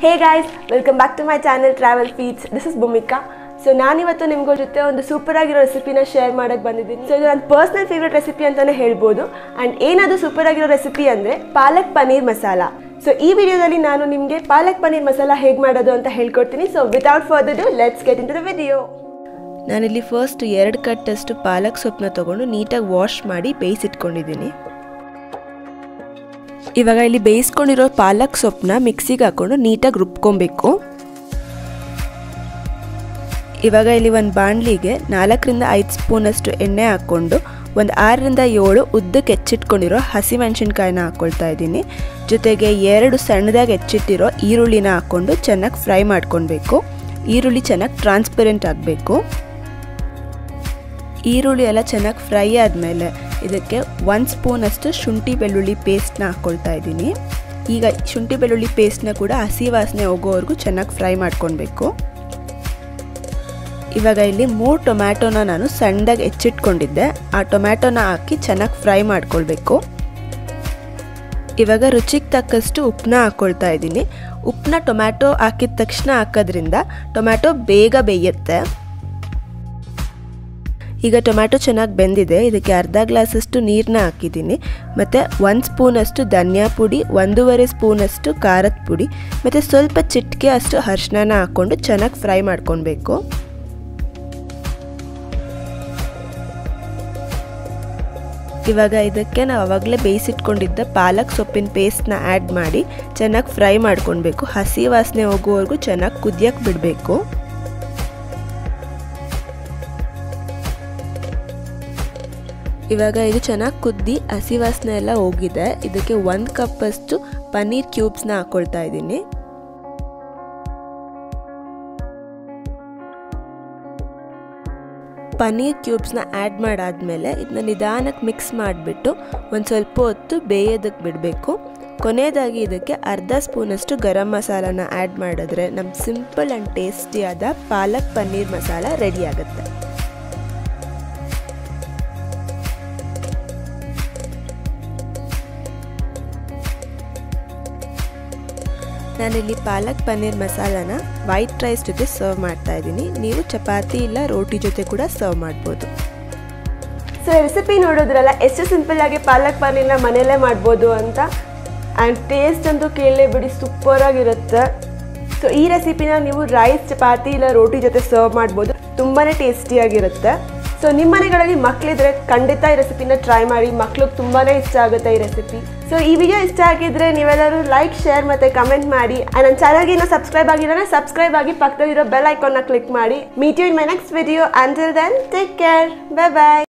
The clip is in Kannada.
hey guys welcome back to my channel travel feeds this is Bhoomika so ನಾನಿವತ್ತು ನಿಮ್ಗಳ ಜೊತೆ ಒಂದು ಸೂಪರ್ ಆಗಿರೋ ರೆಸಿಪಿನ ಶೇರ್ ಮಾಡೋಕ್ಕೆ ಬಂದಿದ್ದೀನಿ ಸೊ ಇದು ನನ್ನ ಪರ್ಸ್ನಲ್ ಫೇವ್ರೆಟ್ ರೆಸಿಪಿ ಅಂತಲೇ ಹೇಳ್ಬೋದು ಆ್ಯಂಡ್ ಏನದು ಸೂಪರ್ ಆಗಿರೋ ರೆಸಿಪಿ ಅಂದರೆ ಪಾಲಕ್ ಪನ್ನೀರ್ ಮಸಾಲ ಸೊ ಈ ವಿಡಿಯೋದಲ್ಲಿ ನಾನು ನಿಮಗೆ ಪಾಲಕ್ ಪನ್ನೀರ್ ಮಸಾಲ ಹೇಗೆ ಮಾಡೋದು ಅಂತ ಹೇಳ್ಕೊಡ್ತೀನಿ so without further do let's get in to the video ನಾನಿಲ್ಲಿ ಫಸ್ಟ್ ಎರಡು ಕಟ್ಟಷ್ಟು ಪಾಲಕ್ ಸೊಪ್ಪನ್ನ ತೊಗೊಂಡು ನೀಟಾಗಿ ವಾಶ್ ಮಾಡಿ ಬೇಯಿಸಿಟ್ಕೊಂಡಿದ್ದೀನಿ ಇವಾಗ ಇಲ್ಲಿ ಬೇಯಿಸ್ಕೊಂಡಿರೋ ಪಾಲಕ್ ಸೊಪ್ಪನ್ನ ಮಿಕ್ಸಿಗೆ ಹಾಕ್ಕೊಂಡು ನೀಟಾಗಿ ರುಬ್ಕೊಬೇಕು ಇವಾಗ ಇಲ್ಲಿ ಒಂದು ಬಾಣಲಿಗೆ ನಾಲ್ಕರಿಂದ ಐದು ಸ್ಪೂನಷ್ಟು ಎಣ್ಣೆ ಹಾಕ್ಕೊಂಡು ಒಂದು ಆರರಿಂದ ಏಳು ಉದ್ದಕ್ಕೆ ಹೆಚ್ಚಿಟ್ಕೊಂಡಿರೋ ಹಸಿಮೆಣಸಿನ್ಕಾಯಿನ ಹಾಕ್ಕೊಳ್ತಾ ಇದ್ದೀನಿ ಜೊತೆಗೆ ಎರಡು ಸಣ್ಣದಾಗಿ ಹೆಚ್ಚಿಟ್ಟಿರೋ ಈರುಳ್ಳಿನ ಹಾಕ್ಕೊಂಡು ಚೆನ್ನಾಗಿ ಫ್ರೈ ಮಾಡ್ಕೊಳ್ಬೇಕು ಈರುಳ್ಳಿ ಚೆನ್ನಾಗಿ ಟ್ರಾನ್ಸ್ಪರೆಂಟ್ ಆಗಬೇಕು ಈರುಳ್ಳಿ ಎಲ್ಲ ಚೆನ್ನಾಗಿ ಫ್ರೈ ಆದಮೇಲೆ ಇದಕ್ಕೆ ಒಂದು ಸ್ಪೂನಷ್ಟು ಶುಂಠಿ ಬೆಳ್ಳುಳ್ಳಿ ಪೇಸ್ಟ್ನ ಹಾಕ್ಕೊಳ್ತಾ ಇದ್ದೀನಿ ಈಗ ಶುಂಠಿ ಬೆಳ್ಳುಳ್ಳಿ ಪೇಸ್ಟ್ನ ಕೂಡ ಹಸಿ ವಾಸನೆ ಹೋಗೋವರೆಗೂ ಚೆನ್ನಾಗಿ ಫ್ರೈ ಮಾಡ್ಕೊಳ್ಬೇಕು ಇವಾಗ ಇಲ್ಲಿ ಮೂರು ಟೊಮ್ಯಾಟೊನ ನಾನು ಸಣ್ಣದಾಗಿ ಹೆಚ್ಚಿಟ್ಕೊಂಡಿದ್ದೆ ಆ ಟೊಮ್ಯಾಟೊನ ಹಾಕಿ ಚೆನ್ನಾಗಿ ಫ್ರೈ ಮಾಡ್ಕೊಳ್ಬೇಕು ಇವಾಗ ರುಚಿಗೆ ತಕ್ಕಷ್ಟು ಉಪ್ಪನ್ನ ಹಾಕ್ಕೊಳ್ತಾ ಇದ್ದೀನಿ ಉಪ್ಪನ್ನ ಟೊಮ್ಯಾಟೊ ಹಾಕಿದ ತಕ್ಷಣ ಹಾಕೋದ್ರಿಂದ ಟೊಮ್ಯಾಟೊ ಬೇಗ ಬೇಯುತ್ತೆ ಈಗ ಟೊಮ್ಯಾಟೊ ಚೆನ್ನಾಗಿ ಬೆಂದಿದೆ ಇದಕ್ಕೆ ಅರ್ಧ ಗ್ಲಾಸಷ್ಟು ನೀರನ್ನ ಹಾಕಿದ್ದೀನಿ ಮತ್ತು ಒಂದು ಸ್ಪೂನಷ್ಟು ಧನಿಯಾ ಪುಡಿ ಒಂದೂವರೆ ಸ್ಪೂನಷ್ಟು ಖಾರದ ಪುಡಿ ಮತ್ತು ಸ್ವಲ್ಪ ಚಿಟಿಕೆ ಅಷ್ಟು ಅರಿಶಿನ ಹಾಕ್ಕೊಂಡು ಚೆನ್ನಾಗಿ ಫ್ರೈ ಮಾಡ್ಕೊಳ್ಬೇಕು ಇವಾಗ ಇದಕ್ಕೆ ನಾವು ಅವಾಗಲೇ ಬೇಯಿಸಿಟ್ಕೊಂಡಿದ್ದ ಪಾಲಕ್ ಸೊಪ್ಪಿನ ಪೇಸ್ಟ್ನ ಆ್ಯಡ್ ಮಾಡಿ ಚೆನ್ನಾಗಿ ಫ್ರೈ ಮಾಡ್ಕೊಳ್ಬೇಕು ಹಸಿ ವಾಸನೆ ಹೋಗುವವರೆಗೂ ಚೆನ್ನಾಗಿ ಕುದಿಯಕ್ಕೆ ಬಿಡಬೇಕು ಇವಾಗ ಇದು ಚೆನ್ನಾಗಿ ಕುದ್ದಿ ಹಸಿ ವಾಸನೆ ಎಲ್ಲ ಹೋಗಿದೆ ಇದಕ್ಕೆ ಒಂದು ಕಪ್ಪಷ್ಟು ಪನ್ನೀರ್ ಕ್ಯೂಬ್ಸ್ನ ಹಾಕ್ಕೊಳ್ತಾ ಇದ್ದೀನಿ ಪನ್ನೀರ್ ಕ್ಯೂಬ್ಸ್ನ ಆ್ಯಡ್ ಮಾಡಾದಮೇಲೆ ಇದನ್ನ ನಿಧಾನಕ್ಕೆ ಮಿಕ್ಸ್ ಮಾಡಿಬಿಟ್ಟು ಒಂದು ಸ್ವಲ್ಪ ಹೊತ್ತು ಬೇಯೋದಕ್ಕೆ ಬಿಡಬೇಕು ಕೊನೆಯದಾಗಿ ಇದಕ್ಕೆ ಅರ್ಧ ಸ್ಪೂನಷ್ಟು ಗರಂ ಮಸಾಲಾನ ಆ್ಯಡ್ ಮಾಡಿದ್ರೆ ನಮ್ಮ ಸಿಂಪಲ್ ಆ್ಯಂಡ್ ಟೇಸ್ಟಿಯಾದ ಪಾಲಕ್ ಪನ್ನೀರ್ ಮಸಾಲ ರೆಡಿ ಆಗುತ್ತೆ ನಾನಿಲ್ಲಿ ಪಾಲಕ್ ಪನ್ನೀರ್ ಮಸಾಲಾನ ವೈಟ್ ರೈಸ್ ಜೊತೆ ಸರ್ವ್ ಮಾಡ್ತಾ ಇದ್ದೀನಿ ನೀವು ಚಪಾತಿ ಇಲ್ಲ ರೋಟಿ ಜೊತೆ ಕೂಡ ಸರ್ವ್ ಮಾಡ್ಬೋದು ಸೊ ರೆಸಿಪಿ ನೋಡೋದ್ರಲ್ಲ ಎಷ್ಟು ಸಿಂಪಲ್ ಆಗಿ ಪಾಲಕ್ ಪನ್ನೀರ್ನ ಮನೆಯಲ್ಲೇ ಮಾಡ್ಬೋದು ಅಂತ ಆ್ಯಂಡ್ ಟೇಸ್ಟ್ ಅಂತೂ ಕೇಳಲೇ ಬಿಡಿ ಸೂಪರಾಗಿರುತ್ತೆ ಸೊ ಈ ರೆಸಿಪಿನ ನೀವು ರೈಸ್ ಚಪಾತಿ ಇಲ್ಲ ರೋಟಿ ಜೊತೆ ಸರ್ವ್ ಮಾಡ್ಬೋದು ತುಂಬಾ ಟೇಸ್ಟಿಯಾಗಿರುತ್ತೆ ಸೊ ನಿಮ್ಮ ಮನೆಗಳಲ್ಲಿ ಮಕ್ಕಳಿದ್ರೆ ಖಂಡಿತ ಈ ರೆಸಿಪಿನ ಟ್ರೈ ಮಾಡಿ ಮಕ್ಳಿಗೆ ತುಂಬಾ ಇಷ್ಟ ಆಗುತ್ತೆ ಈ ರೆಸಿಪಿ ಸೊ ಈ ವಿಡಿಯೋ ಇಷ್ಟ ಆಗಿದ್ರೆ ನೀವೆಲ್ಲರೂ ಲೈಕ್ ಶೇರ್ ಮತ್ತು ಕಮೆಂಟ್ ಮಾಡಿ ನನ್ನ ಚಾನಲ್ಗೆ ಇನ್ನೂ ಸಬ್ಸ್ಕ್ರೈಬ್ ಆಗಿಲ್ಲ ಸಬ್ಸ್ಕ್ರೈಬ್ ಆಗಿ ಪಕ್ಕದಲ್ಲಿರೋ ಬೆಲ್ ಐಕಾನ್ನ ಕ್ಲಿಕ್ ಮಾಡಿ meet you in my next video until then take care bye bye